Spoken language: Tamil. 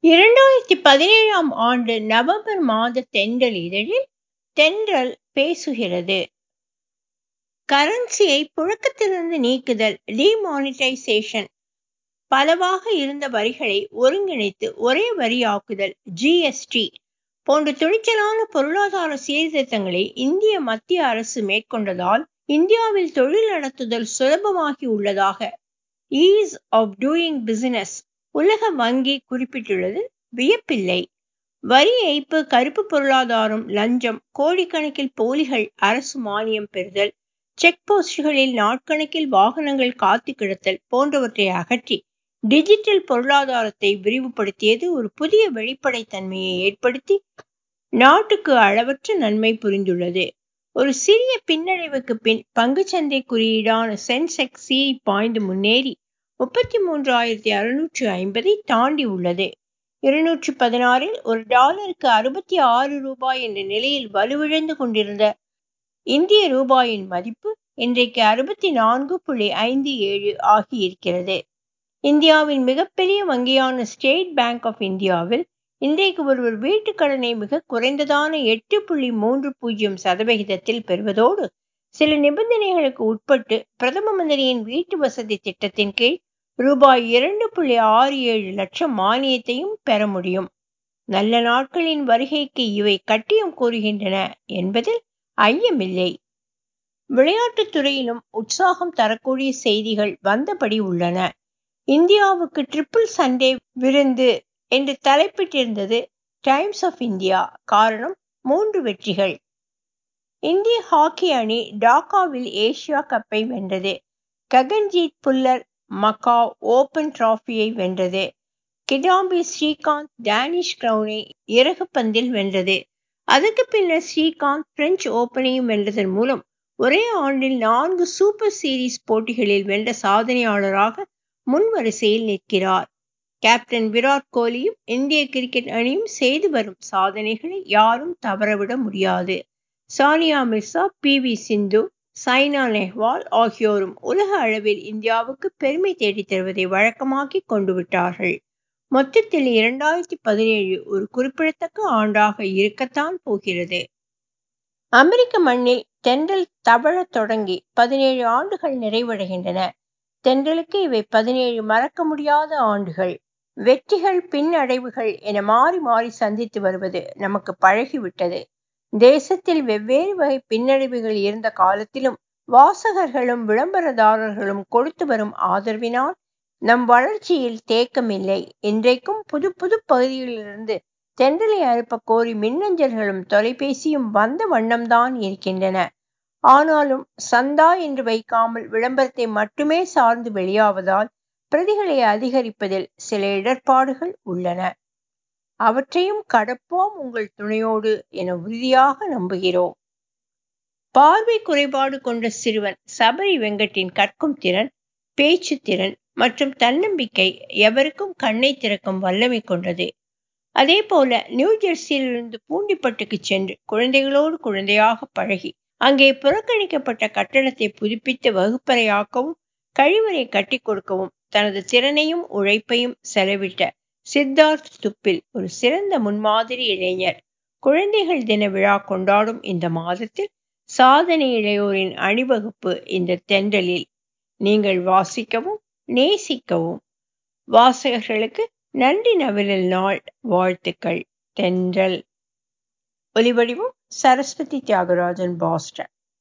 இரண்டாயிரத்தி பதினேழாம் ஆண்டு நவம்பர் மாத தென்றல் இதழில் தென்றல் பேசுகிறது கரன்சியை புழக்கத்திலிருந்து நீக்குதல் டிமானிட்டைசேஷன் பலவாக இருந்த வரிகளை ஒருங்கிணைத்து ஒரே வரியாக்குதல் ஜிஎஸ்டி போன்ற துணிச்சலான பொருளாதார சீர்திருத்தங்களை இந்திய மத்திய அரசு மேற்கொண்டதால் இந்தியாவில் தொழில் நடத்துதல் சுலபமாகி உள்ளதாக ஈஸ் ஆஃப் டூயிங் பிசினஸ் உலக வங்கி குறிப்பிட்டுள்ளது வியப்பில்லை வரி ஏய்ப்பு கருப்பு பொருளாதாரம் லஞ்சம் கோடிக்கணக்கில் போலிகள் அரசு மானியம் பெறுதல் செக் போஸ்டுகளில் நாட்கணக்கில் வாகனங்கள் காத்து கிடத்தல் போன்றவற்றை அகற்றி டிஜிட்டல் பொருளாதாரத்தை விரிவுபடுத்தியது ஒரு புதிய வெளிப்படைத்தன்மையை ஏற்படுத்தி நாட்டுக்கு அளவற்ற நன்மை புரிந்துள்ளது ஒரு சிறிய பின்னடைவுக்கு பின் பங்குச்சந்தை குறியீடான சென்செக்ஸ் சீறி பாய்ந்து முன்னேறி முப்பத்தி மூன்றாயிரத்தி அறுநூற்று ஐம்பதை தாண்டி உள்ளது இருநூற்று பதினாறில் ஒரு டாலருக்கு அறுபத்தி ஆறு ரூபாய் என்ற நிலையில் வலுவிழந்து கொண்டிருந்த இந்திய ரூபாயின் மதிப்பு இன்றைக்கு அறுபத்தி நான்கு புள்ளி ஐந்து ஏழு ஆகியிருக்கிறது இந்தியாவின் மிகப்பெரிய வங்கியான ஸ்டேட் பேங்க் ஆஃப் இந்தியாவில் இன்றைக்கு ஒருவர் வீட்டுக் கடனை மிக குறைந்ததான எட்டு புள்ளி மூன்று பூஜ்ஜியம் சதவிகிதத்தில் பெறுவதோடு சில நிபந்தனைகளுக்கு உட்பட்டு பிரதம மந்திரியின் வீட்டு வசதி திட்டத்தின் கீழ் ரூபாய் இரண்டு புள்ளி ஆறு ஏழு லட்சம் மானியத்தையும் பெற முடியும் நல்ல நாட்களின் வருகைக்கு இவை கட்டியம் கூறுகின்றன என்பதில் ஐயமில்லை விளையாட்டுத் துறையிலும் உற்சாகம் தரக்கூடிய செய்திகள் வந்தபடி உள்ளன இந்தியாவுக்கு ட்ரிபிள் சண்டே விருந்து என்று தலைப்பிட்டிருந்தது டைம்ஸ் ஆஃப் இந்தியா காரணம் மூன்று வெற்றிகள் இந்திய ஹாக்கி அணி டாக்காவில் ஏசியா கப்பை வென்றது ககன்ஜீத் புல்லர் மக்காவ் ஓபன் டிராபியை வென்றது கிடாம்பி ஸ்ரீகாந்த் டேனிஷ் கிரவுனை இறகு பந்தில் வென்றது அதற்கு பின்னர் ஸ்ரீகாந்த் பிரெஞ்சு ஓபனையும் வென்றதன் மூலம் ஒரே ஆண்டில் நான்கு சூப்பர் சீரீஸ் போட்டிகளில் வென்ற சாதனையாளராக முன்வரிசையில் நிற்கிறார் கேப்டன் விராட் கோலியும் இந்திய கிரிக்கெட் அணியும் செய்து வரும் சாதனைகளை யாரும் தவறவிட முடியாது சானியா மிர்சா பி வி சிந்து சைனா நெஹ்வால் ஆகியோரும் உலக அளவில் இந்தியாவுக்கு பெருமை தேடித் தருவதை வழக்கமாக்கி கொண்டு விட்டார்கள் மொத்தத்தில் இரண்டாயிரத்தி பதினேழு ஒரு குறிப்பிடத்தக்க ஆண்டாக இருக்கத்தான் போகிறது அமெரிக்க மண்ணில் தென்றல் தவழத் தொடங்கி பதினேழு ஆண்டுகள் நிறைவடைகின்றன தென்றலுக்கு இவை பதினேழு மறக்க முடியாத ஆண்டுகள் வெற்றிகள் பின்னடைவுகள் என மாறி மாறி சந்தித்து வருவது நமக்கு பழகிவிட்டது தேசத்தில் வெவ்வேறு வகை பின்னடைவுகள் இருந்த காலத்திலும் வாசகர்களும் விளம்பரதாரர்களும் கொடுத்து வரும் ஆதரவினால் நம் வளர்ச்சியில் தேக்கமில்லை இன்றைக்கும் புது புது பகுதிகளிலிருந்து தென்றலை அனுப்ப கோரி மின்னஞ்சல்களும் தொலைபேசியும் வந்த வண்ணம்தான் இருக்கின்றன ஆனாலும் சந்தா என்று வைக்காமல் விளம்பரத்தை மட்டுமே சார்ந்து வெளியாவதால் பிரதிகளை அதிகரிப்பதில் சில இடர்பாடுகள் உள்ளன அவற்றையும் கடப்போம் உங்கள் துணையோடு என உறுதியாக நம்புகிறோம் பார்வை குறைபாடு கொண்ட சிறுவன் சபரி வெங்கட்டின் கற்கும் திறன் பேச்சு திறன் மற்றும் தன்னம்பிக்கை எவருக்கும் கண்ணை திறக்கும் வல்லமை கொண்டது அதே போல நியூ ஜெர்சியிலிருந்து பூண்டிப்பட்டுக்கு சென்று குழந்தைகளோடு குழந்தையாக பழகி அங்கே புறக்கணிக்கப்பட்ட கட்டடத்தை புதுப்பித்து வகுப்பறையாக்கவும் கழிவறை கட்டி கொடுக்கவும் தனது திறனையும் உழைப்பையும் செலவிட்ட சித்தார்த் துப்பில் ஒரு சிறந்த முன்மாதிரி இளைஞர் குழந்தைகள் தின விழா கொண்டாடும் இந்த மாதத்தில் சாதனை இளையோரின் அணிவகுப்பு இந்த தென்றலில் நீங்கள் வாசிக்கவும் நேசிக்கவும் வாசகர்களுக்கு நன்றி நவிழல் நாள் வாழ்த்துக்கள் தென்றல் ஒலிவடிவம் சரஸ்வதி தியாகராஜன் பாஸ்டன்